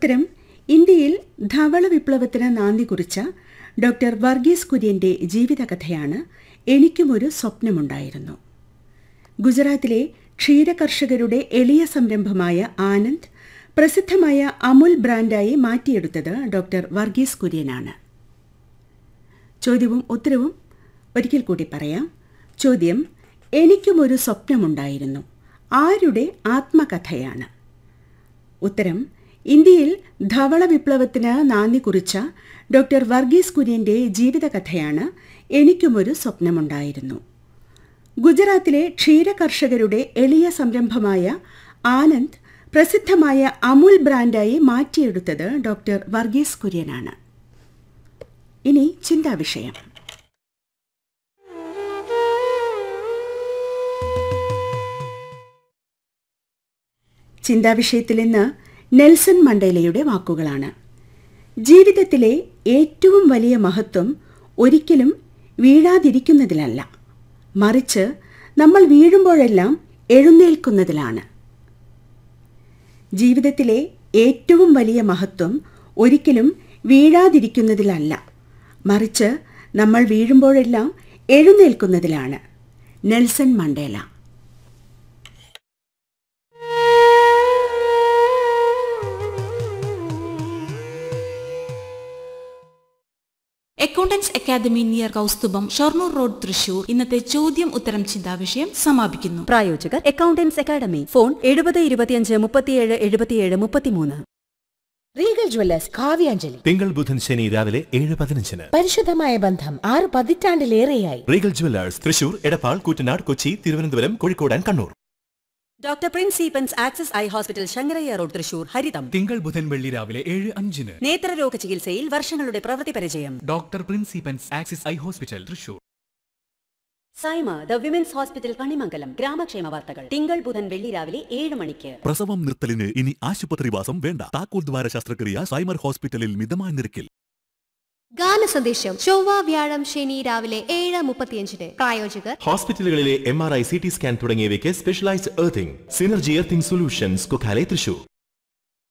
ഉത്തരം ഇന്ത്യയിൽ ധവള വിപ്ലവത്തിന് നാന്ദി കുറിച്ച ഡോക്ടർ വർഗീസ് കുര്യന്റെ ജീവിതകഥയാണ് എനിക്കുമൊരു സ്വപ്നമുണ്ടായിരുന്നു ഗുജറാത്തിലെ ക്ഷീരകർഷകരുടെ എളിയ സംരംഭമായ ആനന്ദ് പ്രസിദ്ധമായ അമുൽ ബ്രാൻഡായി മാറ്റിയെടുത്തത് ഡോക്ടർ വർഗീസ് കുര്യനാണ് ചോദ്യവും ഉത്തരവും ഒരിക്കൽ കൂടി പറയാം ചോദ്യം എനിക്കുമൊരു സ്വപ്നമുണ്ടായിരുന്നു ആരുടെ ആത്മകഥയാണ് ഉത്തരം ഇന്ത്യയിൽ ധവള വിപ്ലവത്തിന് നാന്ദി കുറിച്ച ഡോക്ടർ വർഗീസ് കുര്യന്റെ ജീവിതകഥയാണ് എനിക്കുമൊരു സ്വപ്നമുണ്ടായിരുന്നു ഗുജറാത്തിലെ ക്ഷീരകർഷകരുടെ എളിയ സംരംഭമായ ആനന്ദ് പ്രസിദ്ധമായ അമുൽ ബ്രാൻഡായി മാറ്റിയെടുത്തത് ഡോക്ടർ വർഗീസ് കുര്യനാണ് ഇനി ചിന്താവിഷയം ചിന്താവിഷയത്തിൽ ഇന്ന് നെൽസൺ മണ്ടേലയുടെ വാക്കുകളാണ് ജീവിതത്തിലെ ഏറ്റവും വലിയ മഹത്വം ഒരിക്കലും വീഴാതിരിക്കുന്നതിലല്ല മറിച്ച് നമ്മൾ വീഴുമ്പോഴെല്ലാം എഴുന്നേൽക്കുന്നതിലാണ് ജീവിതത്തിലെ ഏറ്റവും വലിയ മഹത്വം ഒരിക്കലും വീഴാതിരിക്കുന്നതിലല്ല മറിച്ച് നമ്മൾ വീഴുമ്പോഴെല്ലാം എഴുന്നേൽക്കുന്നതിലാണ് Nelson Mandela accountants academy near Kausthubham Shoranur road Thrissur ഇന്നത്തെ ചോദ്യം ഉത്തരം ചിന്താവിഷയം സമാപിക്കുന്നു പ്രായോജകർ അക്കൗണ്ടൻസ് അക്കാദമി ഫോൺ എഴുപത് ഇരുപത്തിയഞ്ച് മുപ്പത്തിയേഴ് എഴുപത്തിയേഴ് മുപ്പത്തിമൂന്ന് റീഗൽ ജ്വല്ലേഴ്സ് കാവ്യാഞ്ജലി തിങ്കൾ ബുധൻ ശനി രാവിലെ ഏഴ് പതിനഞ്ചിന് പരിശുദ്ധമായ ബന്ധം ആറ് പതിറ്റാണ്ടിലേറെയായി regal jewellers Thrissur Edappal Koottanad Kochi Thiruvananthapuram Kozhikode and Kannur doctor prince സീപ്പൻസ് access eye hospital Sankarayya road Thrissur ഹരിതം തിങ്കൾ ബുധൻ വെള്ളി രാവിലെ ഏഴ് അഞ്ചിന് നേത്രരോഗ ചികിത്സയിൽ വർഷങ്ങളുടെ പ്രവൃത്തി പരിചയം ഡോക്ടർ പ്രിൻസിപ്പൻസ് axis eye hospital Thrissur Saima the women's hospital Kanimangalam ഗ്രാമക്ഷേമ വാർത്തകൾ തിങ്കൾ ബുധൻ വെള്ളി രാവിലെ ഏഴ് മണിക്ക് പ്രസവം നിർത്തലിന് ഇനി ആശുപത്രിവാസം വേണ്ട താക്കോൽ ദ്വാര ശസ്ത്രക്രിയ സൈമർ ഹോസ്പിറ്റലിൽ മിതമായ നിരക്കിൽ ഗാന സന്ദേശം ചൊവ്വ വ്യാഴം ശനി രാവിലെ ഏഴ് മുപ്പത്തിയഞ്ചിന് പ്രായോജകർ ഹോസ്പിറ്റലുകളിലെ M R I C T scan തുടങ്ങിയവയ്ക്ക് specialised earthing synergy earthing solutions Kokkale Thrissur